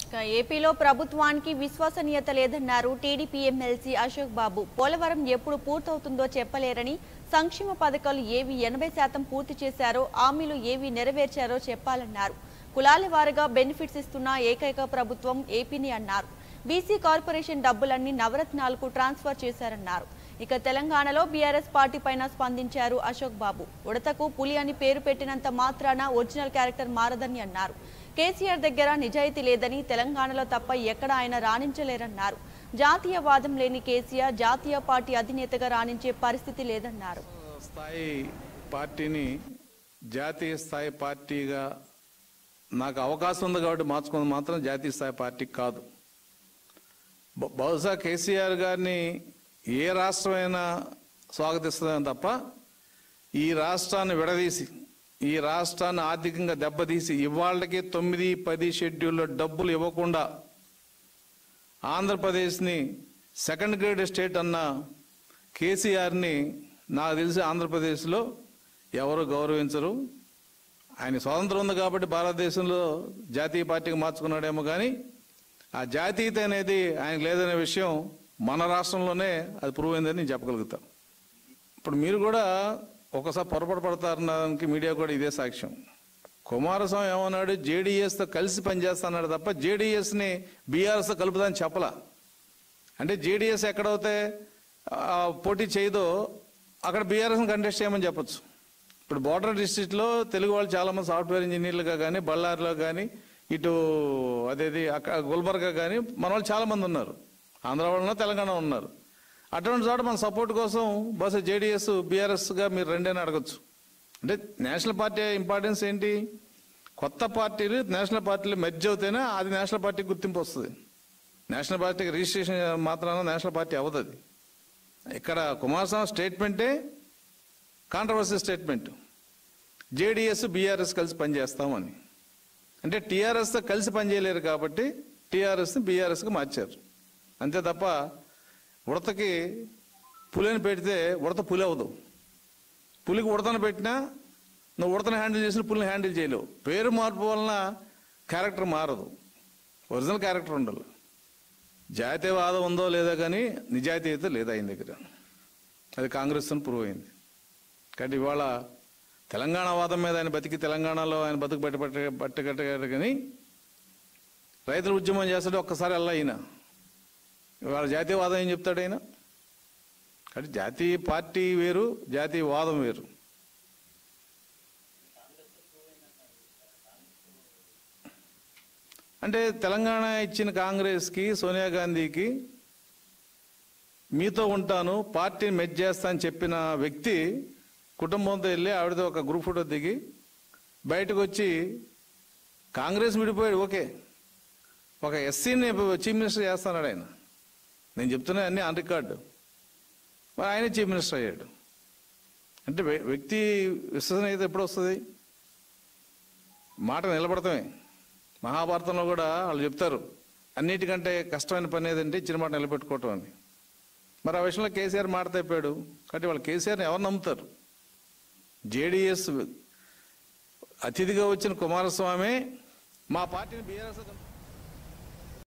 ఇక ఏపీలో ప్రభుత్వానికి విశ్వసనీయత లేదన్నారు టీడీపీ ఎమ్మెల్సీ అశోక్ బాబు పోలవరం ఎప్పుడు పూర్తవుతుందో చెప్పలేరని సంక్షేమ పథకాలు ఏవి ఎనభై శాతం పూర్తి చేశారో హామీలు ఏవి నెరవేర్చారో చెప్పాలన్నారు కులాల వారీగా బెనిఫిట్స్ ఇస్తున్న ఏకైక ప్రభుత్వం ఏపీని అన్నారు బీసీ కార్పొరేషన్ డబ్బులన్నీ నవరత్నాలకు ట్రాన్స్ఫర్ చేశారన్నారు ఇక తెలంగాణలో బీఆర్ఎస్ పార్టీ పైన స్పందించారు అశోక్ బాబు ఉడతకు పులి అని పేరు పెట్టినంత మాత్రాన ఒరిజినల్ క్యారెక్టర్ మారదని అన్నారు కేసీఆర్ దగ్గర నిజాయితీ లేదని తెలంగాణలో తప్ప ఎక్కడ ఆయన రాణించలేరన్నారు జాతీయవాదం లేని కేసీఆర్ జాతీయ పార్టీ అధినేతగా రాణించే పరిస్థితి లేదన్నారు స్థాయి పార్టీని జాతీయ స్థాయి పార్టీగా నాకు అవకాశం ఉంది కాబట్టి మార్చుకున్నది మాత్రం జాతీయ స్థాయి పార్టీ కాదు బ- బహుశా కేసీఆర్ గారిని ఏ రాష్ట్రమైనా స్వాగతిస్తుందని తప్ప ఈ రాష్ట్రాన్ని విడదీసి ఈ రాష్ట్రాన్ని ఆర్థికంగా దెబ్బతీసి ఇవాళకి తొమ్మిది పది షెడ్యూల్లో డబ్బులు ఇవ్వకుండా ఆంధ్రప్రదేశ్ని సెకండ్ గ్రేడ్ స్టేట్ అన్న కేసీఆర్ని నాకు తెలిసి ఆంధ్రప్రదేశ్లో ఎవరు గౌరవించరు ఆయన స్వాతంత్రం ఉంది కాబట్టి భారతదేశంలో జాతీయ పార్టీకి మార్చుకున్నాడేమో కానీ ఆ జాతీయత అనేది ఆయనకు లేదనే విషయం మన రాష్ట్రంలోనే అది ప్రూవ్ అయిందని నేను చెప్పగలుగుతాను ఇప్పుడు మీరు కూడా ఒకసారి పొరపాటు పడతారనడానికి మీడియా కూడా ఇదే సాక్ష్యం కుమారస్వామి ఏమన్నాడు జేడీఎస్తో కలిసి పనిచేస్తాన్నాడు తప్ప జేడీఎస్ని బీఆర్ఎస్తో కలుపుదని చెప్పలా అంటే జేడీఎస్ ఎక్కడైతే ఆ, పోటీ చేయదో అక్కడ బీఆర్ఎస్ని కంటెస్ట్ చేయమని చెప్పొచ్చు ఇప్పుడు బోర్డర్ డిస్ట్రిక్ట్లో తెలుగు వాళ్ళు చాలామంది సాఫ్ట్వేర్ ఇంజనీర్లుగా కానీ బళ్ళారిలో కానీ ఇటు అదేది అక్కడ గుల్బర్గా కానీ మన వాళ్ళు చాలామంది ఉన్నారు ఆంధ్ర వాళ్ళు ఉన్నారు, తెలంగాణ ఉన్నారు అటువంటి చోట మన సపోర్ట్ కోసం బహుశా జేడీఎస్ బీఆర్ఎస్గా మీరు రెండైనా అడగచ్చు అంటే నేషనల్ పార్టీ ఇంపార్టెన్స్ ఏంటి కొత్త పార్టీలు నేషనల్ పార్టీలు మెర్జ్ అవుతేనే అది నేషనల్ పార్టీకి గుర్తింపు వస్తుంది నేషనల్ పార్టీకి రిజిస్ట్రేషన్ మాత్రాన నేషనల్ పార్టీ అవ్వదు అది ఇక్కడ కుమారస్వామి స్టేట్మెంటే కాంట్రవర్సీ స్టేట్మెంట్ జేడీఎస్ బీఆర్ఎస్ కలిసి పనిచేస్తామని అంటే టీఆర్ఎస్తో కలిసి పనిచేయలేరు కాబట్టి టీఆర్ఎస్ని బీఆర్ఎస్కి మార్చారు అంతే తప్ప ఉడతకి పులిని పెడితే ఉడత పులి అవ్వదు పులికి ఉడతను పెట్టినా నువ్వు ఉడతను హ్యాండిల్ చేసిన పులిని హ్యాండిల్ చేయలేవు పేరు మార్పు వలన క్యారెక్టర్ మారదు ఒరిజినల్ క్యారెక్టర్ ఉండాలి జాతీయవాదం ఉందో లేదో కానీ నిజాయితీ అయితే లేదు ఆయన దగ్గర అది కాంగ్రెస్ ప్రూవ్ అయింది కాబట్టి ఇవాళ తెలంగాణ వాదం మీద ఆయన బతికి తెలంగాణలో ఆయన బతుకు పట్టి పట్టి పట్టుకట్టాడు కానీ రైతుల ఉద్యమం చేస్తాడు ఒక్కసారి అల్లా అయినా ఇవాళ జాతీయవాదం ఏం చెప్తాడు ఆయన కాబట్టి జాతీయ పార్టీ వేరు జాతీయవాదం వేరు అంటే తెలంగాణ ఇచ్చిన కాంగ్రెస్కి సోనియా గాంధీకి మీతో ఉంటాను పార్టీని మెచ్ చేస్తా అని చెప్పిన వ్యక్తి కుటుంబంతో వెళ్ళి ఆవిడతో ఒక గ్రూప్ ఫోటో దిగి బయటకు వచ్చి కాంగ్రెస్ విడిపోయాడు ఓకే ఒక ఎస్సీని చీఫ్ మినిస్టర్ చేస్తున్నాడు ఆయన నేను చెప్తున్నా అన్ని ఆన్ రికార్డు మరి ఆయనే చీఫ్ మినిస్టర్ అయ్యాడు అంటే వ్య- వ్యక్తి విశ్వసనీయత ఎప్పుడు వస్తుంది మాట నిలబడతామే మహాభారతంలో కూడా వాళ్ళు చెప్తారు అన్నిటికంటే కష్టమైన పని ఏదంటే ఇచ్చిన మాట నిలబెట్టుకోవటం అని మరి ఆ విషయంలో కేసీఆర్ మాట తప్పాడు కాబట్టి వాళ్ళు కేసీఆర్ని ఎవరు నమ్ముతారు జేడీఎస్ అతిథిగా వచ్చిన కుమారస్వామి మా పార్టీని బీఆర్ఎస్